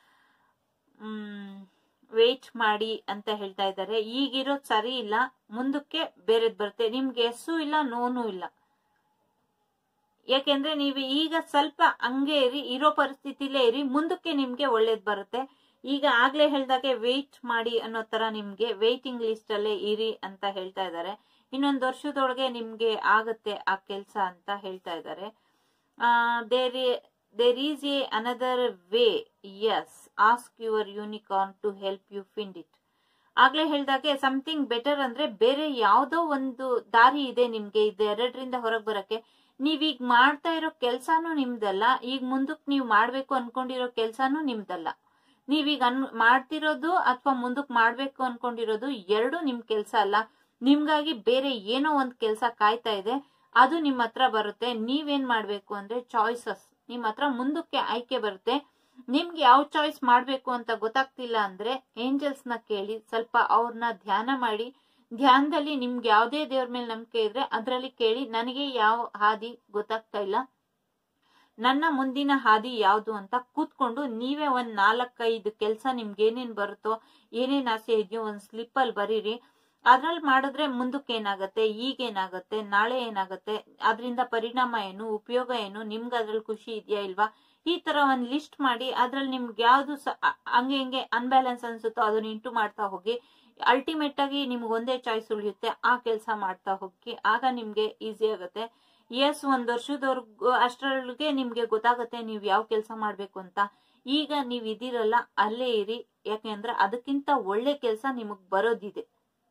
Speaker 1: ವೇಟ್ ಮಾಡಿ ಅಂತ ಹೇಳ್ತಾ ಇದ್ದಾರೆ ಈಗಿರೋದ್ ಸರಿ ಇಲ್ಲ ಮುಂದಕ್ಕೆ ಬೇರೆದ್ ಬರುತ್ತೆ ನಿಮ್ಗೆ ಎಸ್ಸು ಇಲ್ಲ ನೋನು ಇಲ್ಲ ಯಾಕೆಂದ್ರೆ ನೀವು ಈಗ ಸ್ವಲ್ಪ ಹಂಗೆ ಇರಿ ಇರೋ ಪರಿಸ್ಥಿತಿಲೇ ಇರಿ ಮುಂದಕ್ಕೆ ನಿಮ್ಗೆ ಒಳ್ಳೇದ್ ಬರುತ್ತೆ ಈಗ ಆಗ್ಲೇ ಹೇಳ್ದಾಗೆ ವೇಟ್ ಮಾಡಿ ಅನ್ನೋ ತರ ನಿಮ್ಗೆ ವೇಟಿಂಗ್ ಲಿಸ್ಟ್ ಅಲ್ಲೇ ಇರಿ ಅಂತ ಹೇಳ್ತಾ ಇದ್ದಾರೆ ಇನ್ನೊಂದು ವರ್ಷದೊಳಗೆ ನಿಮ್ಗೆ ಆಗತ್ತೆ ಆ ಕೆಲ್ಸ ಅಂತ ಹೇಳ್ತಾ ಇದ್ದಾರೆ there there is a another way yes ask your unicorn to help you find it ಆಗ್ಲೇ ಹೇಳ್ದಾಗೆ ಸಮಥಿಂಗ್ ಬೆಟರ್ ಅಂದ್ರೆ ಬೇರೆ ಯಾವ್ದೋ ಒಂದು ದಾರಿ ಇದೆ ನಿಮ್ಗೆ ಇದು ಎರಡರಿಂದ ಹೊರಗೆ ಬರಕ್ಕೆ ನೀವೀಗ ಮಾಡ್ತಾ ಇರೋ ಕೆಲ್ಸಾನು ನಿಮ್ದಲ್ಲ ಈಗ ಮುಂದಕ್ಕೆ ನೀವು ಮಾಡ್ಬೇಕು ಅನ್ಕೊಂಡಿರೋ ಕೆಲ್ಸಾನು ನಿಮ್ದಲ್ಲ ನೀವೀಗ ಅನ್ ಮಾಡ್ತಿರೋದು ಅಥವಾ ಮುಂದಕ್ಕೆ ಮಾಡ್ಬೇಕು ಅನ್ಕೊಂಡಿರೋದು ಎರಡು ನಿಮ್ ಕೆಲ್ಸ ಅಲ್ಲ ನಿಮ್ಗಾಗಿ ಬೇರೆ ಏನೋ ಒಂದ್ ಕೆಲ್ಸ ಕಾಯ್ತಾ ಇದೆ ಅದು ನಿಮ್ ಹತ್ರ ಬರುತ್ತೆ ನೀವೇನ್ ಮಾಡ್ಬೇಕು ಅಂದ್ರೆ ಚಾಯ್ಸಸ್ ನಿಮ್ ಹತ್ರ ಮುಂದಕ್ಕೆ ಆಯ್ಕೆ ಬರುತ್ತೆ ನಿಮ್ಗೆ ಯಾವ ಚಾಯ್ಸ್ ಮಾಡ್ಬೇಕು ಅಂತ ಗೊತ್ತಾಗ್ತಿಲ್ಲ ಅಂದ್ರೆ ಏಂಜಲ್ಸ್ ನ ಕೇಳಿ ಸ್ವಲ್ಪ ಅವ್ರನ್ನ ಧ್ಯಾನ ಮಾಡಿ ಧ್ಯಾನದಲ್ಲಿ ನಿಮ್ಗೆ ಯಾವ್ದೇ ದೇವ್ರ ಮೇಲೆ ನಂಬಿಕೆ ಇದ್ರೆ ಅದ್ರಲ್ಲಿ ಕೇಳಿ ನನಗೆ ಯಾವ ಹಾದಿ ಗೊತ್ತಾಗ್ತಾ ಇಲ್ಲ ನನ್ನ ಮುಂದಿನ ಹಾದಿ ಯಾವ್ದು ಅಂತ ಕೂತ್ಕೊಂಡು ನೀವೇ ಒಂದ್ ನಾಲ್ಕೈದು ಕೆಲ್ಸ ನಿಮ್ಗೆ ಏನೇನ್ ಬರುತ್ತೋ ಏನೇನ್ ಆಸೆ ಇದೆಯೋ ಒಂದ್ ಸ್ಲಿಪ್ ಅಲ್ಲಿ ಬರೀರಿ ಅದ್ರಲ್ಲಿ ಮಾಡಿದ್ರೆ ಮುಂದಕ್ಕೆ ಏನಾಗತ್ತೆ ಈಗೇನಾಗತ್ತೆ ನಾಳೆ ಏನಾಗತ್ತೆ ಅದರಿಂದ ಪರಿಣಾಮ ಏನು ಉಪಯೋಗ ಏನು ನಿಮ್ಗೆ ಅದ್ರಲ್ಲಿ ಖುಷಿ ಇದೆಯಾ ಇಲ್ವಾ ಈ ತರ ಒಂದ್ ಲಿಸ್ಟ್ ಮಾಡಿ ಅದ್ರಲ್ಲಿ ನಿಮ್ಗೆ ಯಾವ್ದು ಸ- ಅ- ಹಂಗೆ ಹಿಂಗೆ ಅನ್ಬ್ಯಾಲೆನ್ಸ್ ಅನ್ಸುತ್ತೋ ಅದನ್ನ ಇಂಟು ಮಾಡ್ತಾ ಹೋಗಿ ಅಲ್ಟಿಮೇಟ್ ಆಗಿ ನಿಮ್ಗೆ ಒಂದೇ ಚಾಯ್ಸ್ ಉಳಿಯುತ್ತೆ ಆ ಕೆಲಸ ಮಾಡ್ತಾ ಹೋಗಿ ಆಗ ನಿಮ್ಗೆ ಈಸಿ ಆಗುತ್ತೆ ಎಸ್ ಒಂದ್ ವರ್ಷದವರೆಗೂ ಅಷ್ಟರೊಳಗೆ ನಿಮ್ಗೆ ಗೊತ್ತಾಗುತ್ತೆ ನೀವ್ ಯಾವ ಕೆಲಸ ಮಾಡ್ಬೇಕು ಅಂತ ಈಗ ನೀವ್ ಇದಿರಲ್ಲ ಅಲ್ಲೇ ಇರಿ ಯಾಕೆಂದ್ರೆ ಅದಕ್ಕಿಂತ ಒಳ್ಳೆ ಕೆಲಸ ನಿಮಗ್ ಬರೋದಿದೆ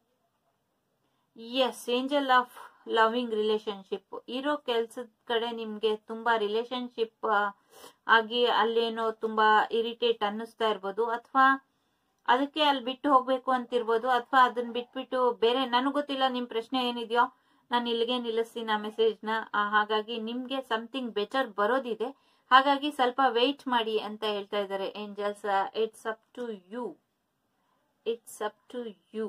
Speaker 1: yes angel of loving relationship ಇರೋ ಕೆಲ್ಸದ ಕಡೆ ನಿಮ್ಗೆ ತುಂಬಾ ರಿಲೇಶನ್ಶಿಪ್ ಆಗಿ ಅಲ್ಲೇನೋ ತುಂಬಾ ಇರಿಟೇಟ್ ಅನ್ನಿಸ್ತಾ ಇರ್ಬೋದು ಅಥವಾ ಅದಕ್ಕೆ ಅಲ್ಲಿ ಬಿಟ್ಟು ಹೋಗ್ಬೇಕು ಅಂತಿರ್ಬೋದು ಅಥವಾ ಅದನ್ನ ಬಿಟ್ಬಿಟ್ಟು ಬೇರೆ ನನಗ್ ಗೊತ್ತಿಲ್ಲ ನಿಮ್ ಪ್ರಶ್ನೆ ಏನಿದೆಯೋ ನಾನು ಇಲ್ಲಿಗೆ ನಿಲ್ಲಿಸ್ತೀನಿ ಆ ಮೆಸೇಜ್ನ ಹಾಗಾಗಿ ನಿಮ್ಗೆ ಸಮಥಿಂಗ್ ಬೆಟರ್ ಬರೋದಿದೆ ಹಾಗಾಗಿ ಸ್ವಲ್ಪ ವೆಯ್ಟ್ ಮಾಡಿ ಅಂತ ಹೇಳ್ತಾ ಇದ್ದಾರೆ angels it's up to you it's up to you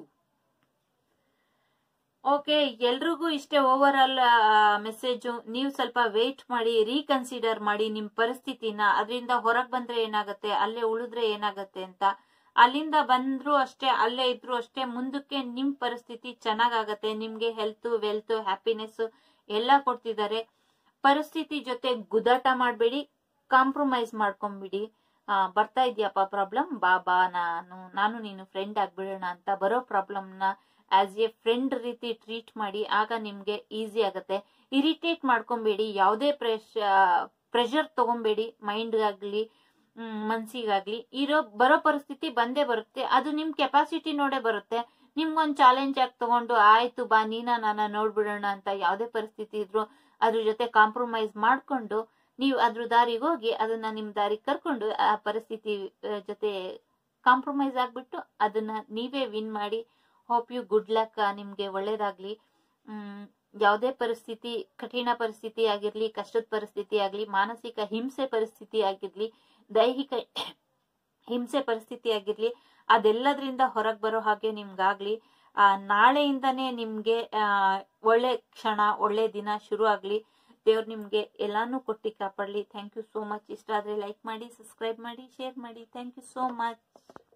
Speaker 1: okay ಎಲ್ರಿಗೂ ಇಷ್ಟೇ ಓವರ್ ಆಲ್ ಮೆಸೇಜು ನೀವು ಸ್ವಲ್ಪ ವೇಟ್ ಮಾಡಿ ರೀಕನ್ಸಿಡರ್ ಮಾಡಿ ನಿಮ್ ಪರಿಸ್ಥಿತಿನ ಅದರಿಂದ ಹೊರಗ್ ಬಂದ್ರೆ ಏನಾಗತ್ತೆ ಅಲ್ಲೇ ಉಳಿದ್ರೆ ಏನಾಗತ್ತೆ ಅಂತ ಅಲ್ಲಿಂದ ಬಂದ್ರು ಅಷ್ಟೇ ಅಲ್ಲೇ ಇದ್ರು ಅಷ್ಟೇ ಮುಂದಕ್ಕೆ ನಿಮ್ ಪರಿಸ್ಥಿತಿ ಚೆನ್ನಾಗಾಗತ್ತೆ ನಿಮ್ಗೆ ಹೆಲ್ತ್ ವೆಲ್ತ್ ಹ್ಯಾಪಿನೆಸ್ ಎಲ್ಲ ಕೊಡ್ತಿದ್ದಾರೆ ಪರಿಸ್ಥಿತಿ ಜೊತೆ ಗುದಾಟ ಮಾಡಬೇಡಿ ಕಾಂಪ್ರಮೈಸ್ ಮಾಡ್ಕೊಂಬಿಡಿ ಆ, ಬರ್ತಾ ಇದೆಯಪ್ಪ ಪ್ರಾಬ್ಲಮ್ ಬಾ ಬಾ ನಾನು ನಾನು ನೀನು ಫ್ರೆಂಡ್ ಆಗ್ಬಿಡೋಣ ಅಂತ ಬರೋ ಪ್ರಾಬ್ಲಮ್ನ ಆಸ್ ಎ ಫ್ರೆಂಡ್ ರೀತಿ ಟ್ರೀಟ್ ಮಾಡಿ ಆಗ ನಿಮ್ಗೆ ಈಸಿ ಆಗತ್ತೆ ಇರಿಟೇಟ್ ಮಾಡ್ಕೊಬೇಡಿ ಯಾವುದೇ ಪ್ರೆಶ್ ಪ್ರೆಷರ್ ತಗೊಂಬೇಡಿ ಮೈಂಡ್ಗಾಗ್ಲಿ ಮನ್ಸಿಗಾಗ್ಲಿ ಇರೋ ಬರೋ ಪರಿಸ್ಥಿತಿ ಬಂದೇ ಬರುತ್ತೆ ಅದು ನಿಮ್ ಕೆಪಾಸಿಟಿ ನೋಡೇ ಬರುತ್ತೆ ನಿಮ್ಗೊಂದ್ ಚಾಲೆಂಜ್ ಆಗಿ ತಗೊಂಡು ಆಯ್ತು ಬಾ ನೀನ ನಾನ ನೋಡ್ಬಿಡೋಣ ಅಂತ ಯಾವುದೇ ಪರಿಸ್ಥಿತಿ ಇದ್ರು ಅದ್ರ ಜೊತೆ ಕಾಂಪ್ರಮೈಸ್ ಮಾಡ್ಕೊಂಡು ನೀವು ಅದ್ರ ದಾರಿಗೆ ಹೋಗಿ ಅದನ್ನ ನಿಮ್ ದಾರಿಗೆ ಕರ್ಕೊಂಡು ಆ ಪರಿಸ್ಥಿತಿ ಆ, ಜೊತೆ ಕಾಂಪ್ರಮೈಸ್ ಆಗ್ಬಿಟ್ಟು ಅದನ್ನ ನೀವೇ ವಿನ್ ಮಾಡಿ ಹೋಪ್ ಯು ಗುಡ್ ಲಕ್ ನಿಮ್ಗೆ ಒಳ್ಳೇದಾಗ್ಲಿ ಹ್ಮ್ ಯಾವುದೇ ಪರಿಸ್ಥಿತಿ ಕಠಿಣ ಪರಿಸ್ಥಿತಿ ಆಗಿರ್ಲಿ ಕಷ್ಟದ ಪರಿಸ್ಥಿತಿ ಆಗ್ಲಿ ಮಾನಸಿಕ ಹಿಂಸೆ ಪರಿಸ್ಥಿತಿ ಆಗಿರ್ಲಿ ದೈಹಿಕ ಹಿಂಸೆ ಪರಿಸ್ಥಿತಿ ಆಗಿರ್ಲಿ ಅದೆಲ್ಲದ್ರಿಂದ ಹೊರಗೆ ಬರೋ ಹಾಗೆ ನಿಮ್ಗಾಗ್ಲಿ ಆ ನಾಳೆಯಿಂದನೇ ನಿಮ್ಗೆ ಆ ಒಳ್ಳೆ ಕ್ಷಣ ಒಳ್ಳೆ ದಿನ ಶುರು ಆಗ್ಲಿ ದೇವ್ರು ನಿಮ್ಗೆ ಎಲ್ಲಾನು ಕೊಟ್ಟಿ ಕಾಪಾಡ್ಲಿ ಥ್ಯಾಂಕ್ ಯು ಸೋ ಮಚ್ ಇಷ್ಟ ಆದ್ರೆ ಲೈಕ್ ಮಾಡಿ ಸಬ್ಸ್ಕ್ರೈಬ್ ಮಾಡಿ ಶೇರ್ ಮಾಡಿ ಥ್ಯಾಂಕ್ ಯು ಸೋ ಮಚ್